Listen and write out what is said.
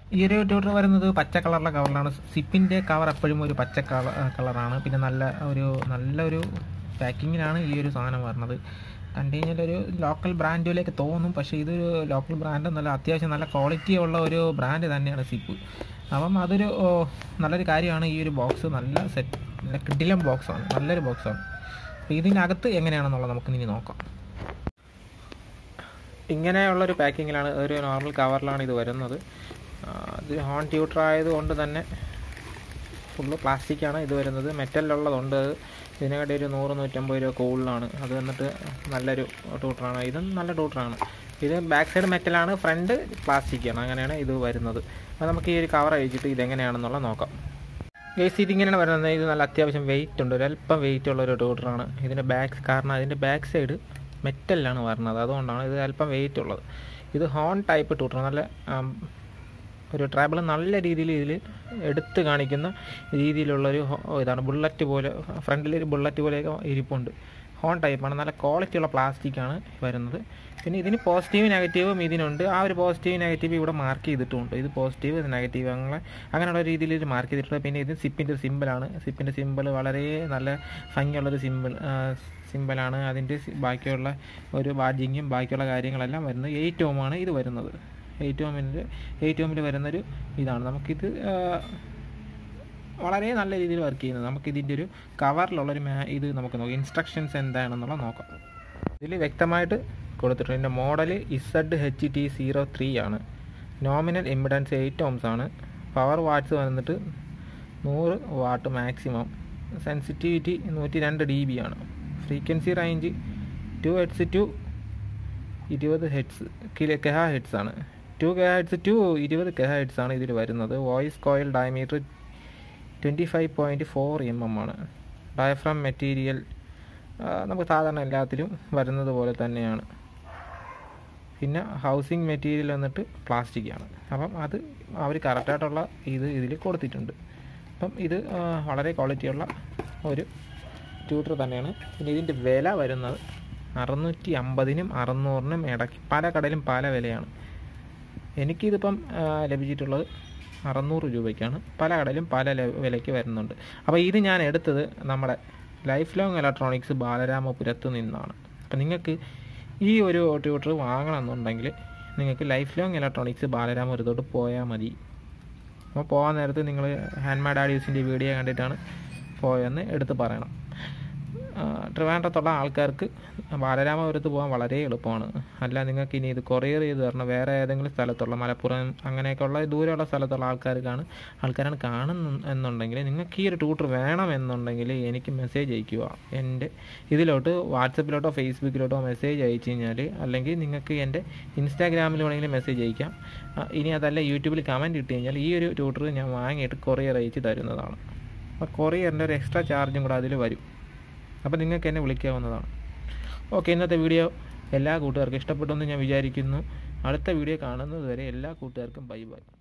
ഈ ഒരു ട്യൂട്ടർ വരുന്നത് പച്ച കളറിലെ കവറിലാണ് സിപ്പിൻ്റെ കവർ എപ്പോഴും ഒരു പച്ച കളർ കളറാണ് പിന്നെ നല്ല ഒരു നല്ലൊരു പാക്കിങ്ങിലാണ് ഈ ഒരു സാധനം വരുന്നത് കണ്ടു കഴിഞ്ഞാൽ ഒരു ലോക്കൽ ബ്രാൻഡിലേക്ക് തോന്നും പക്ഷേ ഇതൊരു ലോക്കൽ ബ്രാൻഡ് നല്ല അത്യാവശ്യം നല്ല ക്വാളിറ്റി ഉള്ള ഒരു ബ്രാൻഡ് തന്നെയാണ് സിപ്പ് അപ്പം അതൊരു ഓ, നല്ലൊരു കാര്യമാണ് ഈ ഒരു ബോക്സ് നല്ല സെറ്റ് നല്ല കിഡിലം ബോക്സാണ് നല്ലൊരു ബോക്സാണ് അപ്പോൾ ഇതിനകത്ത് എങ്ങനെയാണെന്നുള്ളത് നമുക്ക് ഇനി നോക്കാം ഇങ്ങനെയുള്ളൊരു പാക്കിങ്ങിലാണ് ഒരു നോർമൽ കവറിലാണ് ഇത് വരുന്നത് ആ, ഇത് ഹോൺ ട്യൂട്ടർ ആയതുകൊണ്ട് തന്നെ ഫുള്ള് പ്ലാസ്റ്റിക്കാണ് ഇത് വരുന്നത് മെറ്റലിലുള്ളതുണ്ട് അത് ഇതിനെക്കാട്ടി ഒരു നൂറ് നൂറ്റമ്പത് രൂപ കൂടുതലാണ് അത് വന്നിട്ട് നല്ലൊരു ട്യൂട്ടറാണ് ഇതും നല്ല ട്യൂട്ടറാണ് ഇത് ബാക്ക് സൈഡ് മെറ്റലാണ് ഫ്രണ്ട് പ്ലാസ്റ്റിക്കാണ് അങ്ങനെയാണ് ഇത് വരുന്നത് അപ്പോൾ നമുക്ക് ഈ ഒരു കവർ അഴിച്ചിട്ട് ഇതെങ്ങനെയാണെന്നുള്ളത് നോക്കാം ഗേസ് ഇതിങ്ങനെയാണ് വരുന്നത് ഇത് നല്ല അത്യാവശ്യം വെയിറ്റ് ഉണ്ട് ഒരല്പം വെയിറ്റ് ഉള്ള ഒരു ട്യൂട്ടറാണ് ഇതിൻ്റെ ബാക്ക് കാരണം അതിൻ്റെ ബാക്ക് സൈഡ് മെറ്റലിലാണ് വരുന്നത് അതുകൊണ്ടാണ് ഇത് അല്പം വെയിറ്റ് ഉള്ളത് ഇത് ഹോൺ ടൈപ്പ് ട്യൂട്ടർ നല്ല ആം, ഒരു ട്രാബിൾ നല്ല രീതിയിൽ ഇതിൽ എടുത്ത് കാണിക്കുന്ന രീതിയിലുള്ളൊരു ഹോ- ഇതാണ് ബുള്ളറ്റ് പോലെ ഫ്രണ്ടിൽ ഒരു ബുള്ളറ്റ് പോലെയൊക്കെ ഇരിപ്പുണ്ട് ഹോൺ ടൈപ്പാണ് നല്ല ക്വാളിറ്റിയുള്ള പ്ലാസ്റ്റിക്കാണ് വരുന്നത് പിന്നെ ഇതിന് പോസിറ്റീവ് നെഗറ്റീവും ഇതിനുണ്ട് ആ ഒരു പോസിറ്റീവ് നെഗറ്റീവ് ഇവിടെ മാർക്ക് ചെയ്തിട്ടുമുണ്ട് ഇത് പോസിറ്റീവ് ഇത് നെഗറ്റീവ് അങ്ങനെ അങ്ങനെയുള്ള രീതിയിൽ ഇത് മാർക്ക് ചെയ്തിട്ടുണ്ട് പിന്നെ ഇത് സിപ്പിൻ്റെ സിമ്പിളാണ് സിപ്പിൻ്റെ സിമ്പിൾ വളരെ നല്ല ഭംഗിയുള്ളൊരു സിമ്പിൾ സിമ്പിളാണ് അതിൻ്റെ സി- ബാക്കിയുള്ള ഒരു ബാഡ്ജിങ്ങും ബാക്കിയുള്ള കാര്യങ്ങളെല്ലാം വരുന്നത് എയ്റ്റ് ഓമാണ് ഇത് വരുന്നത് എയ്റ്റ് ഓമിൻ്റെ എയ്റ്റ് ഓമിൽ വരുന്നൊരു ഇതാണ് നമുക്കിത് ആ, വളരെ നല്ല രീതിയിൽ വർക്ക് ചെയ്യുന്നത് നമുക്കിതിൻ്റെ ഒരു കവറിലുള്ളൊരു മാ ഇത് നമുക്ക് നോക്കാം ഇൻസ്ട്രക്ഷൻസ് എന്താണെന്നുള്ളത് നോക്കാം ഇതിൽ വ്യക്തമായിട്ട് കൊടുത്തിട്ടുണ്ട് ഇതിൻ്റെ model Z H T zero three ആണ് നോമിനൽ ഇമ്പിഡൻസ് എയ്റ്റ് ഓംസ് ആണ് പവർ വാട്ട്സ് വന്നിട്ട് നൂറ് വാട്ട് മാക്സിമം സെൻസിറ്റിവിറ്റി നൂറ്റി രണ്ട് ഡി ബി ആണ് frequency range two hertz to ഇരുപത് ഹെഡ്സ് കിലോ കെഹ ഹെഡ്സ് ആണ് ടു കെഹ ഹെഡ്സ് ടു ഇരുപത് കെഹ ഹെഡ്സ് ആണ് ഇതിൽ വരുന്നത് voice coil diameter twenty five point four M M ആണ് ഡയഫ്രം മെറ്റീരിയൽ നമുക്ക് സാധാരണ എല്ലാത്തിലും വരുന്നത് പോലെ തന്നെയാണ് പിന്നെ ഹൗസിംഗ് മെറ്റീരിയൽ വന്നിട്ട് പ്ലാസ്റ്റിക് ആണ് അപ്പം അത് അവർ കറക്റ്റായിട്ടുള്ള ഇത് ഇതിൽ കൊടുത്തിട്ടുണ്ട് അപ്പം ഇത് ആ, വളരെ ക്വാളിറ്റിയുള്ള ഒരു ട്യൂട്ടർ തന്നെയാണ് പിന്നെ ഇതിൻ്റെ വില വരുന്നത് അറുന്നൂറ്റി അമ്പതിനും അറുന്നൂറിനും ഇടയ്ക്ക് പല കടയിലും പല വിലയാണ് എനിക്കിതിപ്പം ആ, ലഭിച്ചിട്ടുള്ളത് അറുന്നൂറ് രൂപയ്ക്കാണ് പല കടയിലും പല ലെ- വിലയ്ക്ക് വരുന്നുണ്ട് അപ്പോൾ ഇത് ഞാൻ എടുത്തത് നമ്മുടെ ലൈഫ് ലോങ് ഇലക്ട്രോണിക്സ് ബാലരാമപുരത്ത് നിന്നാണ് അപ്പം നിങ്ങൾക്ക് ഈ ഒരു ട്യൂട്ടർ വാങ്ങണമെന്നുണ്ടെങ്കിൽ നിങ്ങൾക്ക് ലൈഫ് ലോങ് ഇലക്ട്രോണിക്സ് ബാലരാമപുരത്തോട്ട് പോയാൽ മതി അപ്പോൾ പോകാൻ നേരത്ത് നിങ്ങൾ ഹാൻഡ് മാഡ് ആഡിയോസിൻ്റെ വീഡിയോ കണ്ടിട്ടാണ് പോയെന്ന് എടുത്ത് പറയണം ആ, ട്രിവാൻഡ്രത്തുള്ള ആൾക്കാർക്ക് ബാലരാമപുരത്ത് പോകാൻ വളരെ എളുപ്പമാണ് അല്ല നിങ്ങൾക്ക് ഇനി ഇത് കൊറിയർ ചെയ്ത് തരണം വേറെ ഏതെങ്കിലും സ്ഥലത്തുള്ള മലപ്പുറം അങ്ങനെയൊക്കെയുള്ള ദൂരെയുള്ള സ്ഥലത്തുള്ള ആൾക്കാർക്കാണ് ആൾക്കാരാണ് കാണുന്നു എന്നുണ്ടെങ്കിൽ നിങ്ങൾക്ക് ഈ ഒരു ട്യൂട്ടർ വേണമെന്നുണ്ടെങ്കിൽ എനിക്ക് മെസ്സേജ് അയക്കുക എൻ്റെ ഇതിലോട്ട് വാട്സപ്പിലോട്ടോ ഫേസ്ബുക്കിലോട്ടോ മെസ്സേജ് അയച്ചു കഴിഞ്ഞാൽ അല്ലെങ്കിൽ നിങ്ങൾക്ക് എൻ്റെ ഇൻസ്റ്റാഗ്രാമിൽ വേണമെങ്കിൽ മെസ്സേജ് അയക്കാം ആ, ഇനി അതല്ല യൂട്യൂബിൽ കമൻറ്റ് ഇട്ട് കഴിഞ്ഞാൽ ഈ ഒരു ട്യൂട്ടർ ഞാൻ വാങ്ങിയിട്ട് കൊറിയർ അയച്ച് തരുന്നതാണ് അപ്പോൾ കൊറിയറിൻ്റെ ഒരു എക്സ്ട്രാ ചാർജും കൂടെ അതിൽ വരും അപ്പോൾ നിങ്ങൾക്ക് എന്നെ വിളിക്കാവുന്നതാണ് ഓക്കെ ഇന്നത്തെ വീഡിയോ എല്ലാ കൂട്ടുകാർക്കും ഇഷ്ടപ്പെട്ടു എന്ന് ഞാൻ വിചാരിക്കുന്നു അടുത്ത വീഡിയോ കാണുന്നത് വരെ എല്ലാ കൂട്ടുകാർക്കും ബൈ ബൈ